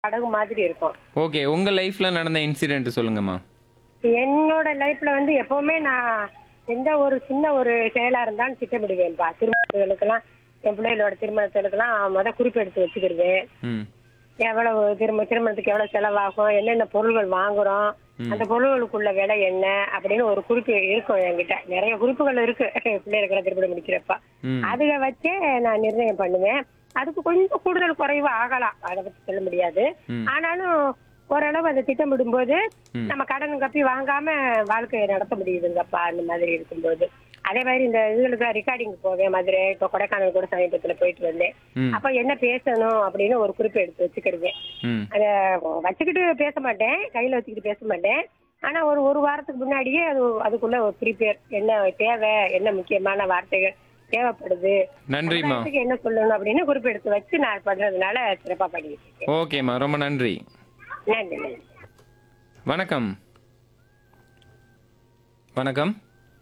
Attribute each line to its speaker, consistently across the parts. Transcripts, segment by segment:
Speaker 1: படகு மாதிரி இருக்கும்
Speaker 2: ஓகே உங்க லைஃப்ல நடந்த இன்சிடென்ட் சொல்லுங்கம்மா
Speaker 1: என்னோட லைஃப்ல வந்து எப்பவுமே நான் எந்த ஒரு சின்ன ஒரு செயலா இருந்தாலும் திட்டமிடுவேன்ப்பா திருமணத்துகளுக்கெல்லாம் என் பிள்ளைகளோட திருமணத்துகளுக்கெல்லாம் முத குறிப்பு எடுத்து வச்சுக்கிடுவேன்
Speaker 2: ம்
Speaker 1: எவ்வளவு திரும்ப திருமணத்துக்கு எவ்வளவு செலவாகும் என்னென்ன பொருள்கள் வாங்குறோம் அந்த பொருள்களுக்குள்ள விலை என்ன அப்படின்னு ஒரு குறிப்பு இருக்கும் என்கிட்ட நிறைய குறிப்புகள் இருக்கு பிள்ளைகளுக்கு திருமணம் முடிக்கிறப்ப
Speaker 2: ம்
Speaker 1: அதுக வச்சே நான் நிர்ணயம் பண்ணுவேன் அதுக்கு கொஞ்சம் கூடுதல் குறைவு ஆகலாம் அதை பத்தி சொல்ல முடியாது
Speaker 2: ம்.
Speaker 1: ஆனாலும் ஓரளவு அதை திட்டமிடும்போது நம்ம கடன் கப்பி வாங்காம வாழ்க்கையை நடத்த முடியுதுங்கப்பா அந்த மாதிரி இருக்கும்போது அதே மாதிரி இந்த இதுகளுக்கு ரெக்கார்டிங் போவேன் மதுரை இப்ப கொடைக்கானல் கூட சமீபத்துல போயிட்டு வந்தேன்
Speaker 2: ம்
Speaker 1: அப்ப என்ன பேசணும் அப்படின்னு ஒரு குறிப்பு எடுத்து வச்சுக்கிடுவேன்
Speaker 2: ம்
Speaker 1: அத வச்சுக்கிட்டு பேச மாட்டேன் கையில வச்சுக்கிட்டு பேச மாட்டேன் ஆனா ஒரு ஒரு வாரத்துக்கு முன்னாடியே அது அதுக்குள்ள ஒரு ப்ரிப்பேர் என்ன தேவை என்ன முக்கியமான வார்த்தைகள் தேவைப்படுது
Speaker 2: நன்றிம்மா
Speaker 1: அதுக்கு என்ன சொல்லணும் அப்படின்னு குறிப்பு எடுத்து வச்சு நான் பண்றதுனால சிறப்பா பண்ணிட்டு இருக்கேன்
Speaker 2: ஓகேம்மா ரொம்ப நன்றி
Speaker 1: நன்றி நன்றி
Speaker 2: வணக்கம் வணக்கம்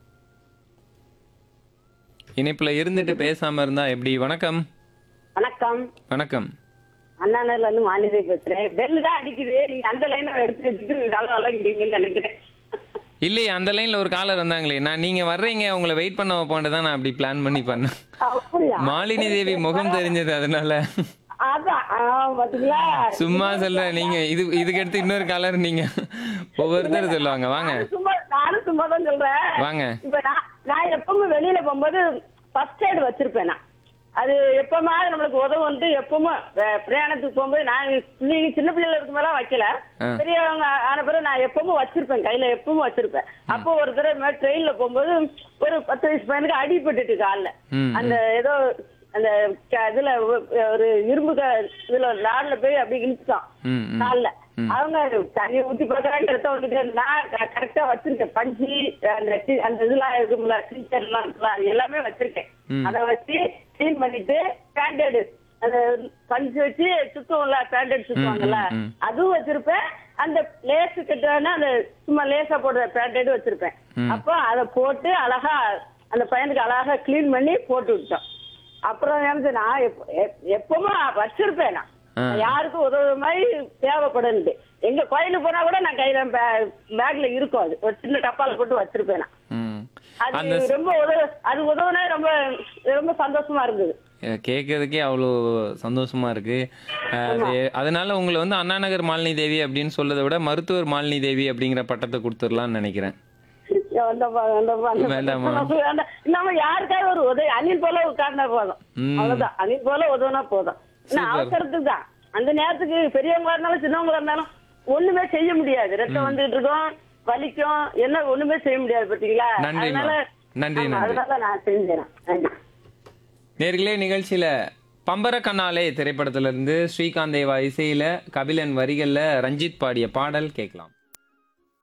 Speaker 2: இணைப்புல இருந்துட்டு பேசாம இருந்தா எப்படி வணக்கம்
Speaker 3: வணக்கம்
Speaker 2: வணக்கம்
Speaker 3: அண்ணாநகர்ல இருந்து மாநிலை பேசுறேன் பெல் தான் அடிக்குது நீங்க அந்த லைனை எடுத்து வச்சுட்டு நல்லா வளர்க்கிறீங்கன்னு நினைக்கிறேன்
Speaker 2: இல்லையே அந்த லைன்ல ஒரு காலர் வந்தாங்களே நான் நீங்க வர்றீங்க உங்களை வெயிட் பண்ண வைப்போன்ட்டு தான் நான் அப்படி பிளான் பண்ணி பண்ணேன்
Speaker 3: அப்படியா
Speaker 2: மாலினி தேவி முகம் தெரிஞ்சது அதனால
Speaker 3: அதான் ஆ, பாத்தீங்களா
Speaker 2: சும்மா சொல்றேன் நீங்க இது இதுக்கு அடுத்து இன்னொரு காலர் நீங்க ஒவ்வொருத்தர் சொல்லுவாங்க வாங்க
Speaker 3: நானும் சும்மா நானும் சும்மா தான் சொல்றேன்
Speaker 2: வாங்க
Speaker 3: இப்ப நான் நான் எப்பவுமே வெளியில போகும்போது ஃபர்ஸ்ட் எய்டு வச்சிருப்பேன் நான் அது எப்பவுமே நம்மளுக்கு உதவுன்ட்டு எப்பவுமே அஹ், பிரயாணத்துக்கு போகும்போது நான் பிள்ளைங்க சின்ன பிள்ளைல இருக்கும்போதெல்லாம் வைக்கல
Speaker 2: ஆ.
Speaker 3: பெரியவங்க ஆன பிறகு நான் எப்பவும் வச்சிருப்பேன் கையில எப்பவும் வச்சிருப்பேன் அப்போ ஒரு தடவை ட்ரெயின்ல போகும்போது ஒரு பத்து வயசு பையனுக்கு அடிபட்டுட்டு கால்ல
Speaker 2: ம்,
Speaker 3: அந்த ஏதோ அந்த க- இதுல ஒ- ஒரு இரும்பு க- இதுல லாட்ல போய் அப்படி இழுத்துட்டான்
Speaker 2: ம் ம்
Speaker 3: கால்ல அவங்க தண்ணி ஊத்தி பார்க்கறாங்க ரத்தம் வந்துட்டு நான் கரெக்டா வச்சிருக்கேன் பஞ்சு அந்த டி- அந்த இதெல்லாம் இருக்கும்ல டீச்சர் எல்லாம் இருக்குல்ல அது எல்லாமே வச்சிருக்கேன்
Speaker 2: ம்.
Speaker 3: அத வச்சு கிளீன் பண்ணிட்டு பேண்டேடு அந்த பஞ்சு வச்சு சுத்தம்ல பேண்டேட் சுத்துவாங்கல்ல
Speaker 2: ம், ம்.
Speaker 3: அதுவும் வச்சிருப்பேன் அந்த லேஸ் கட்டான அந்த சும்மா லேசா போடுற பேண்டேடு வச்சிருப்பேன்
Speaker 2: ம்.
Speaker 3: அப்போ அத போட்டு அழகா அந்த பையனுக்கு அழகா கிளீன் பண்ணி போட்டு விட்டோம் அப்புறம் நினைச்சு நான் எப்ப- எப்- எப்பவுமே வச்சிருப்பேன் நான்
Speaker 2: ஆ.
Speaker 3: யாருக்கும் உதவுற மாதிரி தேவைப்படுது எங்க கோயிலுக்கு போனா கூட நான் கையில பே- பேக்ல இருக்கும் அது ஒரு சின்ன டப்பால போட்டு வச்சிருப்பேன் நான்
Speaker 2: ம்
Speaker 3: அது
Speaker 2: அந்த
Speaker 3: ரொம்ப உதவு அது உதவுனா ரொம்ப ரொம்ப சந்தோஷமா இருந்தது
Speaker 2: கேட்கறதுக்கே அவ்வளோ சந்தோஷமா இருக்கு அஹ், அது அதனால உங்களை வந்து அண்ணா நகர் மாலினி தேவி அப்படின்னு சொல்றதை விட மருத்துவர் மாலினி தேவி அப்படிங்கிற பட்டத்தை கொடுத்துடலாம்னு நினைக்கிறேன்
Speaker 3: வந்தப்பா, வந்தப்பா, வந்தப்பா.
Speaker 2: வேண்டாமா?
Speaker 3: வேண்டாம். நம்ம யாருக்காவது ஒரு உதவி அணில் போல உட்கார்ந்தா போதும்
Speaker 2: ம்.
Speaker 3: அவ்வளவுதான் அணில் போல உதவுனா போதும் என்ன
Speaker 2: Super.
Speaker 3: அவசரத்துக்கு தான் அந்த நேரத்துக்கு பெரியவங்களா இருந்தாலும் சின்னவங்களா இருந்தாலும் ஒண்ணுமே செய்ய முடியாது ரத்தம் வந்துட்டு இருக்கும் வலிக்கும் என்ன ஒண்ணுமே செய்ய முடியாது பாத்தீங்களா
Speaker 2: நன்றிம்மா.
Speaker 3: அதனால
Speaker 2: நன்றி,
Speaker 3: ஆமா,
Speaker 2: நன்றி.
Speaker 3: அதனால நான் செஞ்சேன் நன்றி
Speaker 2: நேர்களே நிகழ்ச்சியில பம்பர கண்ணாலே திரைப்படத்துல இருந்து ஸ்ரீகாந்த் தேவா இசையில கபிலன் வரிகள்ல ரஞ்சித் பாடிய பாடல் கேட்கலாம்